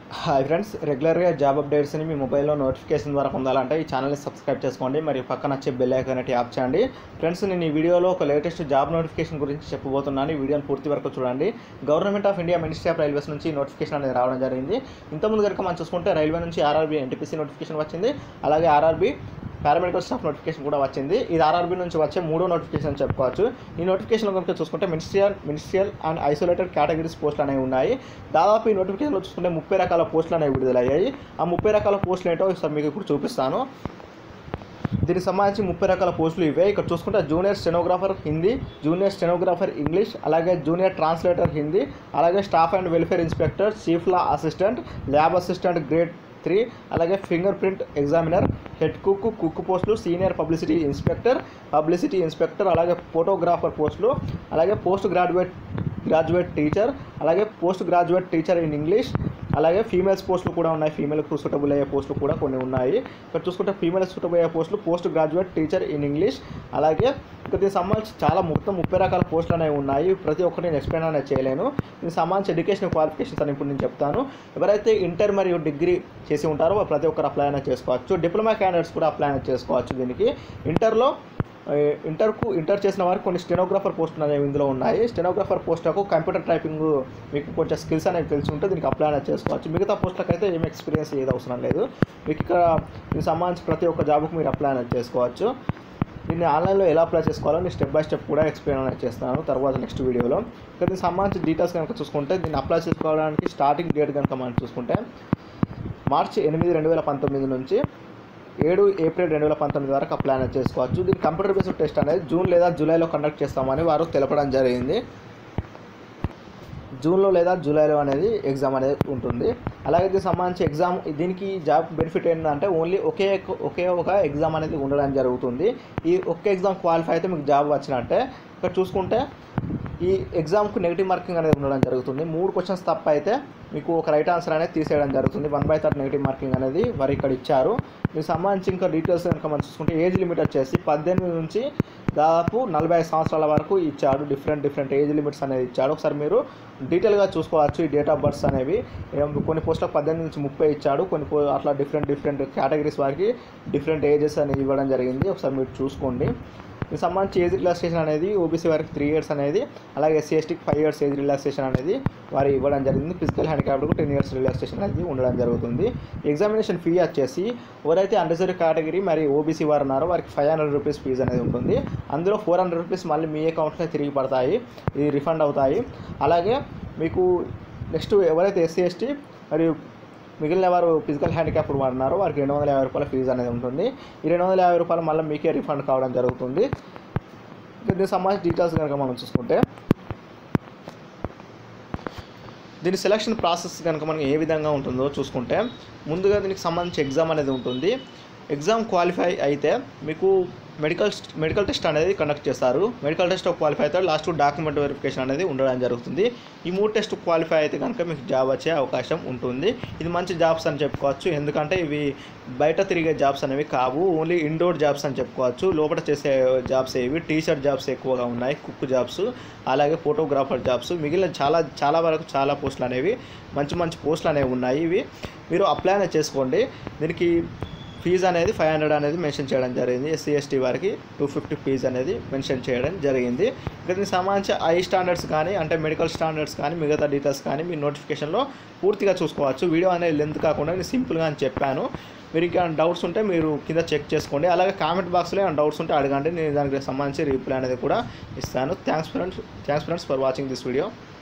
hi friends రెగ్యులర్గా job అప్డేట్స్ని మీ మొబైల్లో నోటిఫికేషన్ ద్వారా పొందాలంటే ఈ ఛానల్ని సబ్స్క్రైబ్ చేసుకోండి మరియు పక్కన వచ్చే బెల్ ఐకాన్ అయితే ట్యాప్ చేయండి ఫ్రెండ్స్ నేను ఈ వీడియోలో ఒక లేటెస్ట్ జాబ్ నోటిఫికేషన్ గురించి చెప్పబోతున్నాను ఈ వీడియోని పూర్తి వరకు చూడండి government of India ministry of railways నుంచి నోటిఫికేషన్ అనేది రావడం జరిగింది ఇంతకుముందు కనుక మనం చూసుకుంటే రైల్వే నుంచి ఆర్ఆర్బీ ఎన్టీపీసీ నోటిఫికేషన్ వచ్చింది అలాగే ఆర్ఆర్బీ పారామెడికల్ స్టాఫ్ నోటిఫికేషన్ కూడా వచ్చింది ఇది ఆర్ఆర్బీ నుంచి వచ్చే మూడో నోటిఫికేషన్ అని చెప్పుకోవచ్చు ఈ నోటిఫికేషన్ కనుక చూసుకుంటే ministerial ministerial and isolated categories పోస్టులు అనేవి ఉన్నాయి దాదాపు ఈ నోటిఫికేషన్లో చూసుకుంటే ముప్పై రకాల పోస్టులు అనేవి విడుదలయ్యాయి ఆ ముప్పై రకాల పోస్టులు ఏంటో ఒకసారి మీకు ఇప్పుడు చూపిస్తాను దీనికి సంబంధించి ముప్పై రకాల పోస్టులు ఇవే ఇక్కడ చూసుకుంటే junior stenographer Hindi junior stenographer English అలాగే జూనియర్ ట్రాన్స్లేటర్ హిందీ అలాగే staff and welfare inspector chief law assistant lab assistant grade three అలాగే finger print examiner head cook cook పోస్టులు senior publicity inspector publicity inspector అలాగే ఫోటోగ్రాఫర్ పోస్టులు అలాగే పోస్ట్ గ్రాడ్యుయేట్ గ్రాడ్యుయేట్ టీచర్ అలాగే post graduate teacher in English అలాగే females పోస్టులు కూడా ఉన్నాయి ఫీమేల్కు సూటబుల్ అయ్యే పోస్టులు కూడా కొన్ని ఉన్నాయి ఇక్కడ చూసుకుంటే ఫీమేల్ సూటబుల్ అయ్యే పోస్టులు post graduate teacher in English అలాగే ఇక్కడ దీనికి సంబంధించి చాలా మొత్తం ముప్పై రకాల పోస్టులు అనేవి ఉన్నాయి ప్రతి ఒక్కటి నేను ఎక్స్ప్లెయిన్ అనేది చేయలేను దీనికి సంబంధించి ఎడ్యుకేషన్ క్వాలిఫికేషన్స్ అని ఇప్పుడు నేను చెప్తాను ఎవరైతే ఇంటర్ మరియు డిగ్రీ చేసి ఉంటారో వాళ్ళు ప్రతి ఒక్కరు అప్లై అనేది చేసుకోవచ్చు డిప్లొమా క్యాండిడేట్స్ కూడా అప్లై అనేది చేసుకోవచ్చు దీనికి ఇంటర్లో ఆ, ఇంటర్కు ఇంటర్ చేసిన వారికి కొన్ని స్టెనోగ్రాఫర్ పోస్టులు అనేవి ఇందులో ఉన్నాయి స్టెనోగ్రాఫర్ పోస్టులకు కంప్యూటర్ టైపింగ్ మీకు కొంచెం స్కిల్స్ అనేవి తెలిసి ఉంటే దీనికి అప్లై అనేది చేసుకోవచ్చు మిగతా పోస్టులకు అయితే ఏం ఎక్స్పీరియన్స్ ఏది అవసరం లేదు మీకు ఇక్కడ దీనికి సంబంధించి ప్రతి ఒక్క జాబ్కి మీరు అప్లై అనేది చేసుకోవచ్చు దీన్ని ఆన్లైన్లో ఎలా అప్లై చేసుకోవాలో నేను స్టెప్ బై స్టెప్ కూడా ఎక్స్ప్లెయిన్ అనేది చేస్తాను తర్వాత నెక్స్ట్ వీడియోలో ఇక దీనికి సంబంధించి డీటెయిల్స్ కనుక చూసుకుంటే దీన్ని అప్లై చేసుకోవడానికి స్టార్టింగ్ డేట్ కనుక మనం చూసుకుంటే మార్చి ఎనిమిది రెండు వేల పంతొమ్మిది నుంచి ఏడు ఏప్రిల్ రెండు వేల పంతొమ్మిది వరకు అప్లై అనేది చేసుకోవచ్చు దీని కంప్యూటర్ బేస్డ్ టెస్ట్ అనేది జూన్ లేదా జూలైలో కండక్ట్ చేస్తామని వారు తెలపడం జరిగింది జూన్లో లేదా జూలైలో అనేది ఎగ్జామ్ అనేది ఉంటుంది అలాగే దీనికి సంబంధించి ఎగ్జామ్ దీనికి జాబ్ బెనిఫిట్ ఏంటంటే ఓన్లీ ఒకే ఒకే ఒక ఎగ్జామ్ అనేది ఉండడం జరుగుతుంది ఈ ఒకే ఎగ్జామ్ క్వాలిఫై అయితే మీకు జాబ్ వచ్చినట్టే ఇక్కడ చూసుకుంటే ఈ ఎగ్జామ్కు నెగిటివ్ మార్కింగ్ అనేది ఉండడం జరుగుతుంది మూడు క్వశ్చన్స్ తప్ప అయితే మీకు ఒక రైట్ ఆన్సర్ అనేది తీసేయడం జరుగుతుంది one by third negative marking అనేది వారు ఇక్కడ ఇచ్చారు దీనికి సంబంధించి ఇంకా డీటెయిల్స్ కనుక మనం చూసుకుంటే ఏజ్ లిమిట్ వచ్చేసి పద్దెనిమిది నుంచి దాదాపు నలభై ఐదు సంవత్సరాల వరకు ఇచ్చాడు డిఫరెంట్ డిఫరెంట్ ఏజ్ లిమిట్స్ అనేది ఇచ్చాడు ఒకసారి మీరు డీటెయిల్గా చూసుకోవచ్చు ఈ డేట్ ఆఫ్ బర్త్స్ అనేవి ఏం కొన్ని పోస్టులకు పద్దెనిమిది నుంచి ముప్పై ఇచ్చాడు కొన్ని పో- అట్లా డిఫరెంట్ డిఫరెంట్ కేటగిరీస్ వారికి డిఫరెంట్ ఏజెస్ అనేది ఇవ్వడం జరిగింది ఒకసారి మీరు చూసుకోండి దీనికి సంబంధించి ఏజ్ రిలాక్సేషన్ అనేది ఓబీసీ వారికి త్రీ ఇయర్స్ అనేది అలాగే ఎస్సీ ఎస్టీకి ఫైవ్ ఇయర్స్ ఏజ్ రిలాక్సేషన్ అనేది వారు ఇవ్వడం జరిగింది ఫిజికల్ హ్యాండిక్యాప్డ్కు టెన్ ఇయర్స్ రిలాక్సేషన్ అనేది ఉండడం జరుగుతుంది ఎగ్జామినేషన్ ఫీ వచ్చేసి ఎవరైతే అండర్సర్వ్ కేటగిరీ మరి ఓబీసీ వారు ఉన్నారో వారికి ఫైవ్ హండ్రెడ్ రూపీస్ ఫీజు అనేది ఉంటుంది అందులో ఫోర్ హండ్రెడ్ రూపీస్ మళ్ళీ మీ అకౌంట్లోనే తిరిగి పడతాయి ఇది రిఫండ్ అవుతాయి అలాగే మీకు నెక్స్ట్ ఎవరైతే ఎస్సీ ఎస్టీ మరియు మిగిలిన వారు ఫిజికల్ హ్యాండిక్యాప్ వాడినారో వారికి రెండు వందల యాభై రూపాయల ఫీజు అనేది ఉంటుంది ఈ రెండు వందల యాభై రూపాయలు మళ్ళీ మీకే రిఫండ్ కావడం జరుగుతుంది ఇక దీనికి సంబంధించిన డీటెయిల్స్ కనుక మనం చూసుకుంటే దీని సెలక్షన్ ప్రాసెస్ కనుక మనకి ఏ విధంగా ఉంటుందో చూసుకుంటే ముందుగా దీనికి సంబంధించి ఎగ్జామ్ అనేది ఉంటుంది ఎగ్జామ్ క్వాలిఫై అయితే మీకు మెడికల్ మెడికల్ టెస్ట్ అనేది కండక్ట్ చేస్తారు మెడికల్ టెస్ట్ క్వాలిఫై అయితే లాస్ట్ డాక్యుమెంట్ వెరిఫికేషన్ అనేది ఉండడం జరుగుతుంది ఈ మూడు టెస్ట్ క్వాలిఫై అయితే కనుక మీకు జాబ్ వచ్చే అవకాశం ఉంటుంది ఇది మంచి జాబ్స్ అని చెప్పుకోవచ్చు ఎందుకంటే ఇవి బయట తిరిగే జాబ్స్ అనేవి కావు ఓన్లీ ఇండోర్ జాబ్స్ అని చెప్పుకోవచ్చు లోపల చేసే జాబ్స్ ఏవి టీషర్ట్ జాబ్స్ ఎక్కువగా ఉన్నాయి కుక్ జాబ్స్ అలాగే ఫోటోగ్రాఫర్ జాబ్స్ మిగిలిన చాలా చాలా వరకు చాలా పోస్టులు అనేవి మంచి మంచి పోస్టులు అనేవి ఉన్నాయి ఇవి మీరు అప్లై అనేది చేసుకోండి దీనికి ఫీజు అనేది ఫైవ్ హండ్రెడ్ అనేది మెన్షన్ చేయడం జరిగింది ఎస్సీ ఎస్టీ వారికి టూ ఫిఫ్టీ ఫీజు అనేది మెన్షన్ చేయడం జరిగింది ఇక దీనికి సంబంధించి ఐ స్టాండర్డ్స్ కానీ అంటే మెడికల్ స్టాండర్డ్స్ కానీ మిగతా డీటెయిల్స్ కానీ మీ నోటిఫికేషన్లో పూర్తిగా చూసుకోవచ్చు వీడియో అనేది లెంత్ కాకుండా నేను సింపుల్గా అని చెప్పాను మీరు ఇంకా డౌట్స్ ఉంటే మీరు కింద చెక్ చేసుకోండి అలాగే కామెంట్ బాక్స్లో ఏమైనా డౌట్స్ ఉంటే అడగండి నేను దానికి సంబంధించి రిప్లై అనేది కూడా ఇస్తాను thanks friends thanks friends for watching this video